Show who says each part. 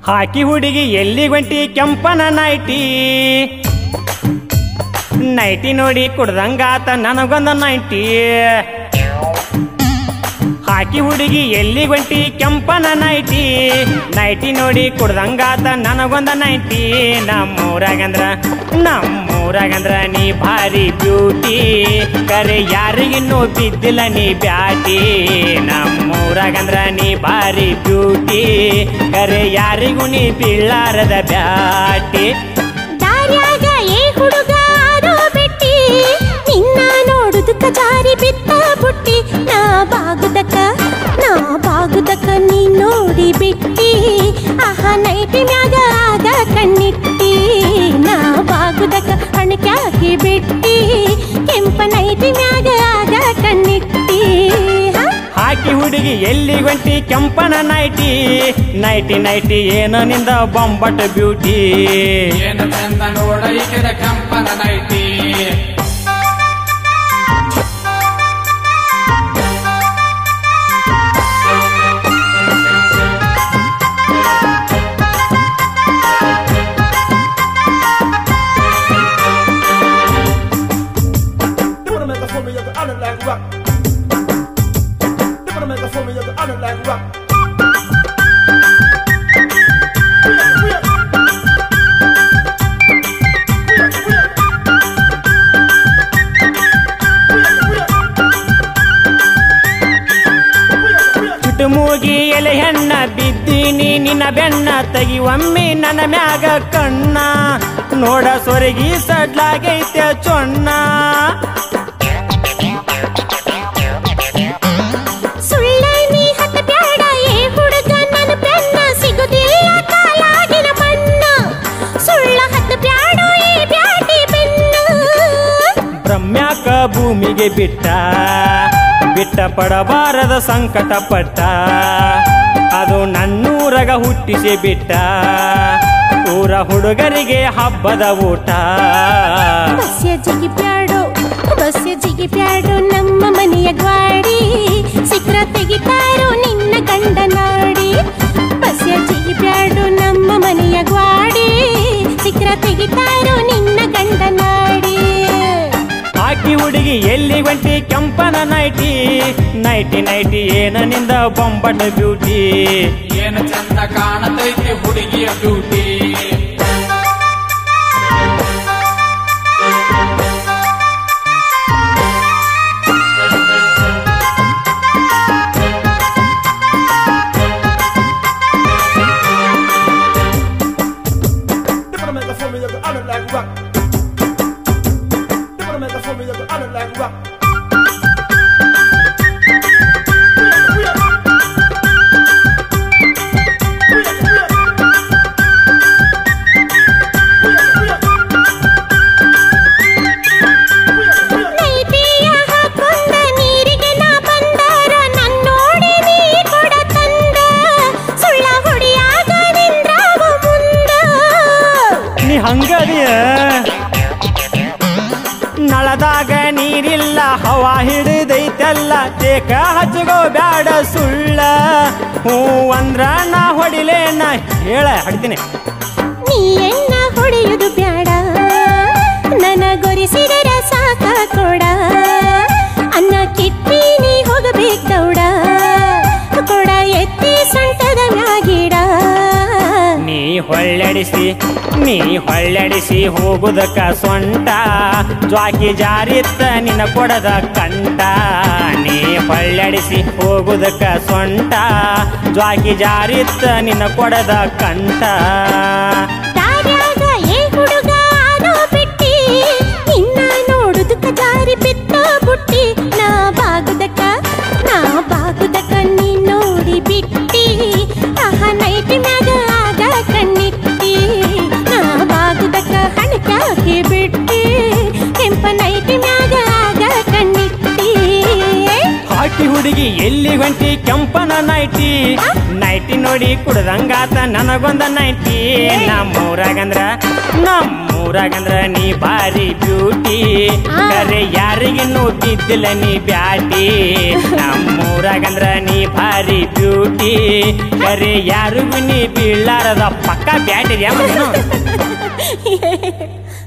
Speaker 1: ಹಾಕಿ ಹುಡುಗಿ ಎಲ್ಲಿ ಗಂಟಿ ಕೆಂಪನ ನೈಟಿ ನೈಟಿ ನೋಡಿ ಕುಡ್ದಂಗಾತ ನನಗೊಂದ ನೈಟಿ ಹಾಕಿ ಹುಡುಗಿ ಎಲ್ಲಿ ಗಂಟಿ ಕೆಂಪನ ನೈಟಿ ನೈಟಿ ನೋಡಿ ಕುಡ್ದಂಗಾತ ನನಗೊಂದ ನೈಟಿ ನಮ್ಮೂರಾಗಂದ್ರ ನಮ್ಮೂರಾಗಂದ್ರ ನೀ ಭಾರಿ ಬ್ಯೂಟಿ ಕರೆ ಯಾರಿಗಿನ್ನೂ ಬಿದ್ದಿಲ್ಲ ನೀ ಬ್ಯಾಟಿ ನಮ್ಮೂರಾಗಂದ್ರ ನೀ ಭಾರಿ ಬ್ಯೂಟಿ ಕರೆ ಯಾರಿಗೂ ನೀ ಬೀಳಾರದ ಬ್ಯಾಟಿ
Speaker 2: ದಾರ್ಯಾಗ ಏ ಹುಡುಗ ಆಡೋ ಬಿಟ್ಟಿ ನಿನ್ನ ನೋಡುದಕ್ಕ ಜಾರಿ ಬಿತ್ತ ಬುಟ್ಟಿ ನಾ ಬಾಗುದಕ್ಕ ನಾ ಬಾಗುದಕ್ಕ ನೀ ನೋಡಿ ಬಿಟ್ಟಿ ಆಹಾ ನೈಟಿ ಮ್ಯಾಗ ಆಗ ಕಣ್ಣಿಟ್ಟಿ ನಾ ಬಾಗುದಕ್ಕ ಹಣಕ್ಯಾಕಿ ಬಿಟ್ಟಿ ಕೆಂಪ ನೈಟಿ ಮ್ಯಾಗ ಆಗ ಕಣ್ಣಿಟ್ಟಿ ಹಾ
Speaker 1: ಹಾಕಿ ಹುಡುಗಿ ಎಲ್ಲಿ ಗಂಟಿ ಕೆಂಪನ ನೈಟಿ ನೈಟಿ ನೈಟಿ ಏನೋ ನಿಂದ ಬೊಂಬಟ್ ಬ್ಯೂಟಿ
Speaker 3: ಏನು ಚಂದ ನೋಡ ಈಕೆದ ಕೆಂಪನ nighty
Speaker 4: They wanna make a for me, you can honor like rock. They wanna make a for me, you can honor like rock. We are, we are. We are, we are. We are, we are. We are, we are.
Speaker 1: ಚುಟುಮೂಗಿ ಎಲೆ ಹೆಣ್ಣ ಬಿದ್ದೀನಿ ನಿನ್ನ ಬೆನ್ನ ತೆಗಿ ಒಮ್ಮೆ ನನ್ನ ಮ್ಯಾಗ ಕಣ್ಣ ನೋಡ ಸೊರಗಿ ಸಡ್ಲಾಗೈತೆ ಚೊಣ್ಣ
Speaker 2: ಸುಳ್ಳ ನೀ ಹತ್ತ ಬ್ಯಾಡ ಏ ಹುಡುಗ ನನ್ನ ಬೆನ್ನ ಸಿಗುದಿಲ್ಲ ಕಾಲಾಗಿನ ಮಣ್ಣ ಸುಳ್ಳ ಹತ್ತ ಬ್ಯಾಡ ಏ ಬ್ಯಾಟಿ ಬೆನ್ನ
Speaker 1: ಬ್ರಹ್ಮ್ಯಾಕ ಭೂಮಿಗೆ ಬಿಟ್ಟ ಬಿಟ್ಟ ಪಡಬಾರದ ಸಂಕಟ ಪಟ್ಟ ಅದು ನನ್ನೂರಗ ಹುಟ್ಟಿಸಿ ಬಿಟ್ಟ ಊರ ಹುಡುಗರಿಗೆ ಹಬ್ಬದ ಊಟ
Speaker 2: ಬಸ್ಯ ಜಿಗಿ ಬ್ಯಾಡೋ ಬಸ್ಯ ಜಿಗಿ ಬ್ಯಾಡೋ ನಮ್ಮ ಮನೆಯ ಗ್ವಾಡಿ ಸಿಕ್ರ ತೆಗಿತಾರೋ ನಿನ್ನ ಗಂಡ ನಾಡಿ ಬಸ್ಯ ಜಿಗಿ ಬ್ಯಾಡೋ ನಮ್ಮ ಮನೆಯ ಗ್ವಾಡಿ ಸಿಕ್ರ ತೆಗಿತಾರೋ ನಿನ್ನ ಗಂಡ ನಾಡಿ
Speaker 1: ಹಾಕಿ ಹುಡುಗಿ ಎಲ್ಲಿ ಗಂಟಿ ಕೆಂಪನ ನೈಟಿ ನೈಟಿ ನೈಟಿ ಏನ ನಿಂದ ಬೊಂಬಟ್ ಬ್ಯೂಟಿ
Speaker 3: ಏನು ಚಂದ ಕಾಣತೈತಿ ಹುಡುಗಿಯ beauty
Speaker 4: They wanna make a for me, you can honor like rock. They wanna make a for me, you can honor like rock. We are, we are. We are, we are. We are, we are. We are, we are.
Speaker 2: ನೈಟಿಯ ಹಾಕೊಂಡ ನೀರಿಗೆ ನಾ ಬಂದಾರ ನನ್ನೋಡಿ ನೀ ಕೊಡ ತಂದ ಸುಳ್ಳ ಹೊಡಿಯಾಗ ನಿಂದ್ರಾವ ಮುಂದ
Speaker 1: ನೀ ಹಂಗದಿಯ ನಳದಾಗ ನೀರಿಲ್ಲ ಹವಾ ಹಿಡಿದೈತೆಲ್ಲ ತೇಕ ಹಚ್ಚಗೋ ಬ್ಯಾಡ ಸುಳ್ಳ ಹೂ ಅಂದ್ರ ನಾ ಹೊಡಿಲೇ ನಾ ಹೇಳ ಹಡ್ತೀನಿ
Speaker 2: ನೀ ಎನ್ನ ಹೊಡೆಯುವುದು ಬ್ಯಾಡ ನನಗೊರಿಸಿದರ ಸಾಕ ಕೊಡ ಅನ್ನ ಕಿಟ್ಟಿ ನೀ ಹೋಗಬೇಕೌಡ ಕೊಡ ಎತ್ತಿ ಸೊಂಟದ ಮ್ಯಾಗಿಡ
Speaker 1: ನೀ ಹೊಳ್ಳಡಿಸಿ ನೀ ಹೊಳ್ಳಡಿಸಿ ಹೋಗುದಕ್ಕ ಸೊಂಟ ಜ್ವಾಕಿ ಜಾರಿತ್ತ ನಿನ್ನ ಕೊಡದ ಕಂಟ ನೀ ಹೊಳ್ಳಡಿಸಿ ಹೋಗುದಕ್ಕ ಸೊಂಟ ಜ್ವಾಕಿ ಜಾರಿತ್ತ ನಿನ್ನ ಕೊಡದ ಕಂಟ
Speaker 2: ದಾರ್ಯಾಗ ಏ ಹುಡುಗ ಆಡೋ ಬಿಟ್ಟಿ ನಿನ್ನ ನೋಡುದಕ್ಕ ಜಾರಿ ಬಿತ್ತ ಬುಟ್ಟಿ ನಾ ಬಾಗುದಕ್ಕ ನಾ ಬಾಗುದಕ್ಕ ನೀ ನೋಡಿ ಬಿಟ್ಟಿ ಆಹಾ ನೈಟಿ ಮ್ಯಾಗ ಆಗ ಕಣ್ಣಿಟ್ಟಿ ನಾ ಬಾಗುದಕ್ಕ ಹಣಕ್ಯಾಕೆ ಬಿಟ್ಟಿ ಕೆಂಪ ನೈಟಿ ಮ್ಯಾಗ ಆಗ ಕಣ್ಣಿಟ್ಟಿ
Speaker 1: ಹಾಕಿ ಹುಡುಗಿ ಎಲ್ಲಿ ಗಂಟಿ ಕೆಂಪನ ನೈಟಿ ನೈಟಿ ನೋಡಿ ಕುಡ್ದಂಗಾತ ನನಗೊಂದ ನೈಟಿ ನಮ್ಮೂರಾಗಂದ್ರ ನಮ್ಮೂರ ನಮ್ಮೂರಾಗಂದ್ರ ನೀ ಭಾರಿ ಬ್ಯೂಟಿ
Speaker 2: ಆ.
Speaker 1: ಕರೆ ಯಾರಿಗಿನ್ನೂ ಬಿದ್ದಿಲ್ಲ ನೀ ಬ್ಯಾಟಿ ನಮ್ಮೂರಾಗಂದ್ರ ನೀ ಭಾರಿ ಬ್ಯೂಟಿ ಕರೆ ಯಾರಿಗೂ ನೀ ಬೀಳಾರದ ಪಕ್ಕ ಬ್ಯಾಟಿ